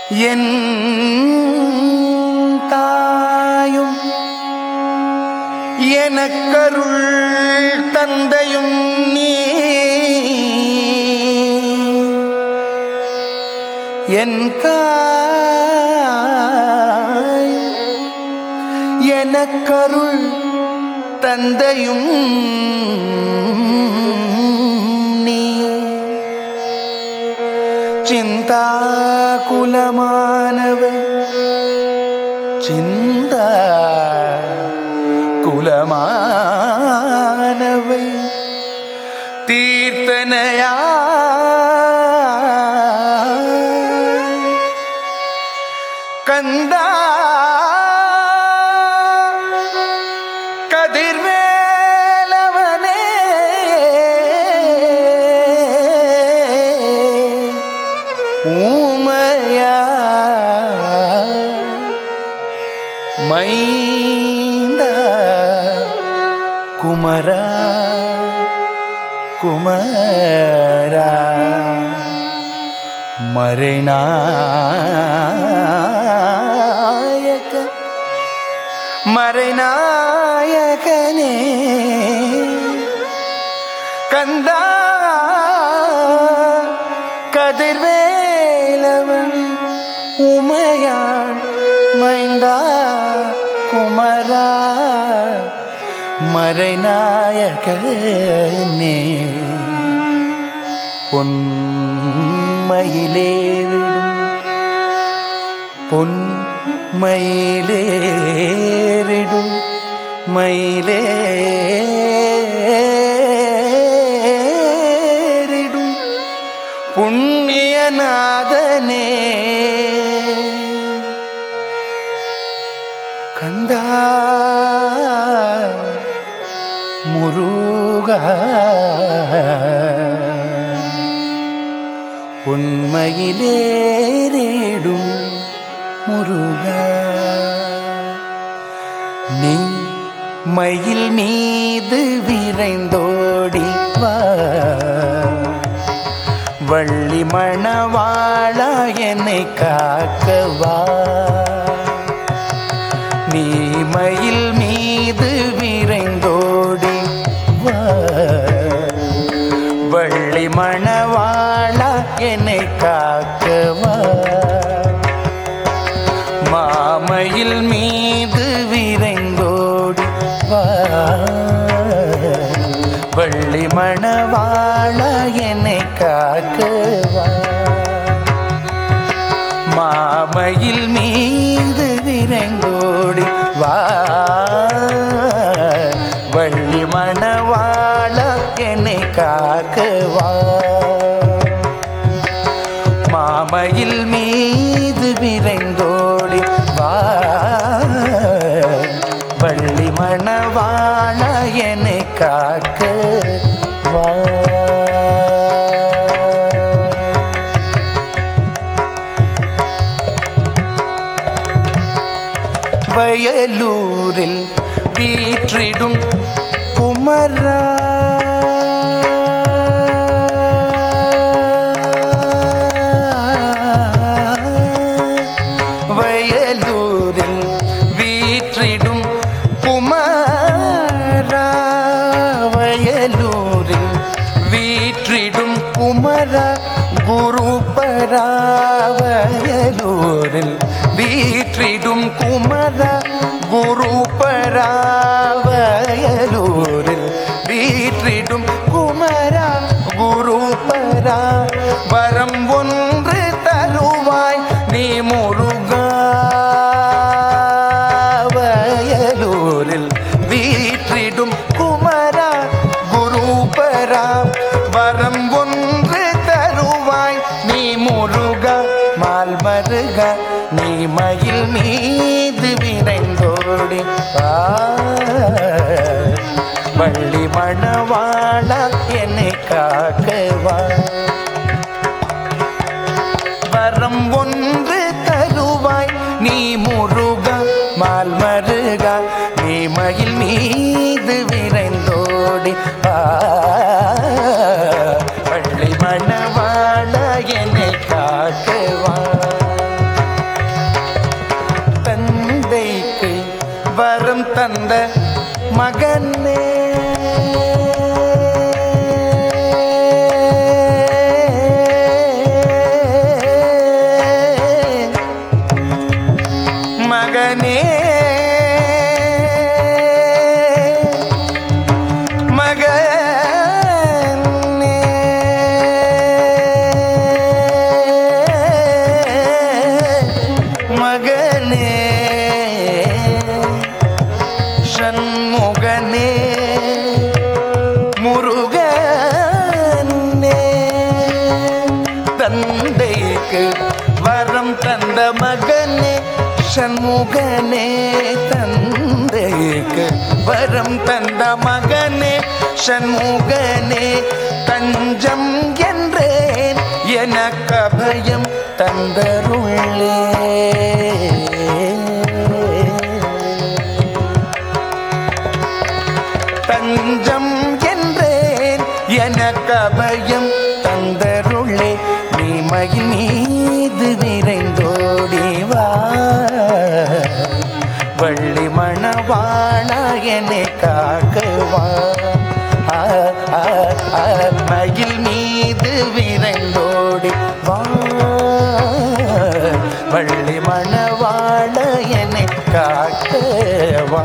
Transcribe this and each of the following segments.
என் தாயும் எனக்கருள் தந்தையும் நீ என் தாய் எனக்கருள் தந்தையும் நீ சிந்தா குலமானவன் சிந்தா குலமானவை தீர்த்தனையா கந்தா கதிர்வேலவனே ஊமையா மைந்த குமரா குமரா மறைநாயக மறைநாயகனே கந்தா கதிர்வேலவன் உமையாள் மைந்தா குமரா மறைநாயகனே பொன்மையிலே விடும் பொன்மயிலேறிடும் மயிலேறிடும் புண்ணியநாதனே கந்தா முருகா உண்மையிலேறிடும் முருகா நீ மயில் மீது விரைந்தோடி வா வள்ளி மணவாளா என்னை காக்கவா நீ மயில் மீது விரைந்தோடி வா வள்ளி மணவாளா என்னை காக்கவா மாமையில் மீது விரைந்தோடி வா வள்ளி மணவாளா என்னை காக்கவா மாமையில் மீது விரைந்தோடி வா வள்ளி மணவாள என்னை காக்கவா மாமையில் மீது விரைந்தோடி வா வள்ளி மணவாள என்னை காக்கவா வயலூரில் வீற்றிடும் குமரா வயலூரில் வீற்றிடும் குமரா வயலூரில் வீற்றிடும் குமரா குருபரா வயலூரில் வீற்றிடும் குமரா குருபரா வயலூரில் வீற்றிடும் குமரா குருபரா வரம் ஒன்று தருவாய் நீ முருகா வயலூரில் வீற்றிடும் குமரா குருபரா வரம் ஒன்று தருவாய் நீ முருக மால் மருக நீ மயில் மீது விரைந்தோடி வா. வள்ளி மணவாள என்னை காக்கவா வரம் ஒன்று தருவாய் நீ முருக மால் மருக நீ மயில் மீது விரைந்தோடி ஆ பள்ளி மணவாள என்னை காக்கவா தந்த மகனே சண்முகனே தந்தைக்கு வரம் தந்த மகனே சண்முகனே தஞ்சம் என்றேன் எனக்கு அபயம் தந்தருளே தஞ்சம் என்றேன் எனக்கு அபயம் தந்தருளே நீ மகிழ் மீது விரைந்தோடி வா வள்ளி மணவாழ என்னை காக்கவா ஆ, ஆ, ஆ, மகிழ் மீது விரைந்தோடி வா வள்ளி மணவாழ என்னை காக்கவா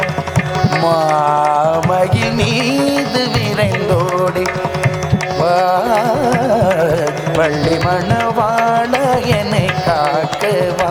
மாமகிழ் மீது விரைந்தோடி வா வள்ளி மணவாழ என்னை காக்கவா